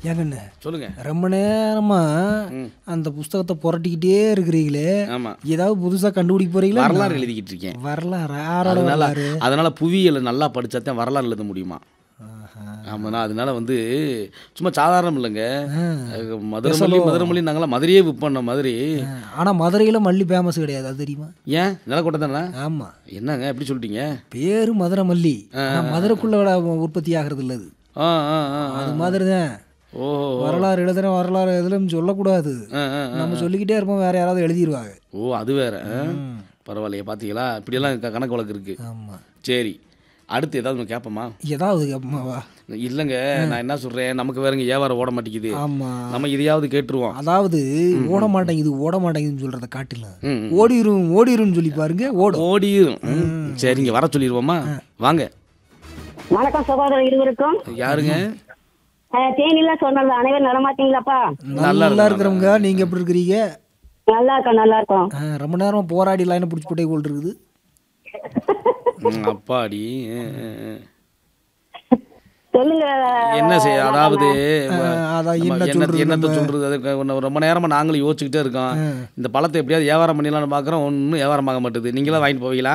ஏங்கண்ணே சொல்லுங்க ரொம்ப நேரமா ம். அந்த புஸ்தகத்தை புரட்டிக்கிட்டே இருக்கிறீங்களே ஆமா ஏதாவது புதுசா கண்டுபிடிக்க போறீங்களா வரலாறு எழுதிக்கிட்டு இருக்கேன் வரலாறு யாரோட அதனால வரலாறு அதனால புவியியலை நல்லா படிச்சா தான் வரலாறு எழுத முடியுமா ஆஹா. ஆமாண்ணா அதனால வந்து சும்மா சாதாரணம் இல்லைங்க ஆ. அஹ் மதுரமல்லி மதுரமல்லி நாங்களாம் மதுரையே விற்பண்ண மாதிரி ஆ, ஆனா மதுரையில மல்லி ஃபேமஸ் கிடையாது அது தெரியுமா ஏன் நிலக்கோட்டை தானே ஆமா என்னங்க எப்படி சொல்லிட்டீங்க பேரு மதுரை மல்லி ஆனா மதுரைக்குள்ள விட- உற்பத்தி ஆகிறது இல்ல அது ஆ ஆ ஆ ஆ. அது மாதிரி தான் ஓ வரலாறு எழுதுன வரலாறு எதுலன்னு சொல்லக்கூடாது ஆ ஆ ஆ. நம்ம சொல்லிக்கிட்டே இருப்போம் வேற யாராவது எழுதிடுவாங்க ஓ அது வேற ஆ? பரவாயில்லையே பார்த்தீங்களா இப்படியெல்லாம் க- கணக்கு வழக்கு இருக்கு ஆமா சரி அடுத்து ஏதாவது ஒன்று கேட்போமா ஏதாவது அம்மாவா இல்லைங்க நான் என்ன சொல்கிறேன் நமக்கு வேறங்க வியாபாரம் ஓட மாட்டேங்குது ஆமா நம்ம இதையாவது கேட்டுருவோம் அதாவது ஓட மாட்டேங்குது ஓட மாட்டேங்குதுன்னு சொல்றத காட்டிலும் ம், ம். ஓடிரும் ஓடிரும்னு சொல்லி பாருங்க ஓடும் ஓடிரும் ம். சரிங்க வர சொல்லிடுவோமா வாங்க வணக்கம் சகோதரர் இருவருக்கும் யாருங்க அஹ், தேனிலாம் சொன்னது அனைவரும் நலமாட்டீங்களாப்பா நல்லா இருக்கிறவங்க நீங்க எப்படி இருக்கிறீங்க நல்லா இருக்கோம் நல்லா இருக்கோம் ஆ, ரொம்ப நேரம் போராடி லைனை பிடிச்சி போட்டே போல் இருக்குது ம், அப்பாடி ம், ம், ம். சொல்லுங்க என்ன செய்ய அதாவது ஆ, அதான் நம்ம என்ன என்ன சொல்றது என்னத்தை சொல்றது அதுக்கு ஒண்ணு ரொம்ப நேரமா நாங்களும் யோசிச்சுக்கிட்டே இருக்கோம் இந்த பழத்தை எப்படியாவது வியாபாரம் பண்ணிடலாம்னு பார்க்குறோம் ஒன்றும் வியாபாரம் ஆக மாட்டேது நீங்களாம் வாங்கிட்டு போவீங்களா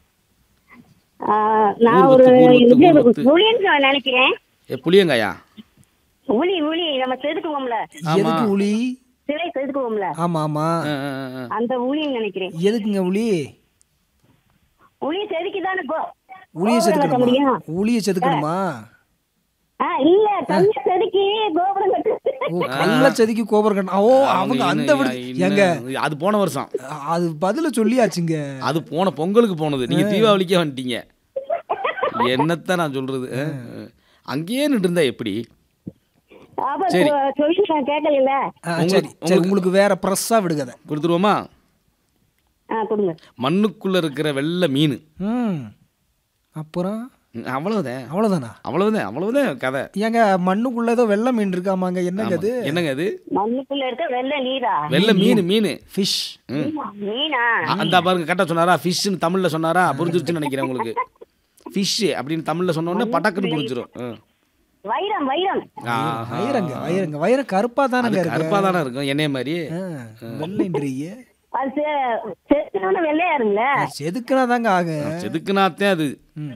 அஹ், நான் ஊர் ஒரு குத்து, ஊர் குத்து, இது ஊர் குத்து. உளின்னு நான் நினைக்கிறேன் ஏ புளியங்காயா உளி உளி நம்ம செதுக்குவோம்ல எதுக்கு உளி சிலை செதுக்குவோம்ல ஆமா ஆமா ஆ, ஆ, ஆ, ஆ. அந்த உளின்னு நினைக்கிறேன் எதுக்குங்க உளி உளி செதுக்கிதானே கோ உளியை கோபுரம் கட்ட முடியும் செதுக்கணுமா உளியை செதுக்கணுமா ஆ இல்ல கண்ணை செதுக்கி கோபுரம் கட்டு ஓ கல்ல செதுக்கி கோபுரம் கட்டணும் ஓ அவங்க அந்த விட இன்னும் ஏங்க அது போன வருஷம் அது பதில சொல்லியாச்சுங்க அது போன பொங்கலுக்கு போனது நீங்க தீபாவளிக்கே வந்துட்டீங்க என்னத்த நான் சொல்றது ஆ? அங்கேயே நின்று இருந்தா எப்படி அப்ப சரி. சொ- சொல்லி நான் கேட்கல ஆ, சரி சரி உங்களுக்கு வேற ப்ரெஸ்ஸா விடுகதை கொடுத்துருவோமா ஆ கொடுங்க மண்ணுக்குள்ள இருக்கிற வெள்ளை மீன் ம் அப்புறம் ம், அவ்வளவுதான் அவ்வளவுதானா அவ்வளவுதான் அவ்வளவுதான் கதை ஏங்க மண்ணுக்குள்ள ஏதோ வெள்ளை மீன் இருக்காமாங்க என்னங்க அது என்னங்க அது மண்ணுக்குள்ள இருக்க வெள்ளை நீரா வெள்ளை மீன் மீன் ஃபிஷ் மீனா அந்த பாருங்க கரெக்டாக சொன்னாரா ஃபிஷ்னு தமிழ்ல சொன்னாரா புரிஞ்சிருச்சுன்னு நினைக்கிறேன் உங்களுக்கு ஃபிஷ் அப்படின்னு தமிழ்ல சொன்ன உடனே பட்டக்குன்னு புரிஞ்சிடும் ம். வைரம் வைரம் ஆஹா. வயிறங்க வயிறங்க வயிறம் கருப்பா தானங்க இருக்கு கருப்பா தானே இருக்கும் என்னைய மாதிரி ஆ, வெள்ளைன்றீங்க அது செ- செதுக்கினோட வெள்ளையா இருங்கள செதுக்குனா தாங்க ஆகும் செதுக்குனாத்தே அது ம்.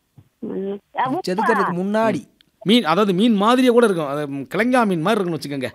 ம். அப்ப செதுக்கிறதுக்கு முன்னாடி மீன் அதாவது மீன் மாதிரியே கூட இருக்கும் அது கிழங்கா மீன் மாதிரி இருக்குன்னு வச்சுக்கோங்க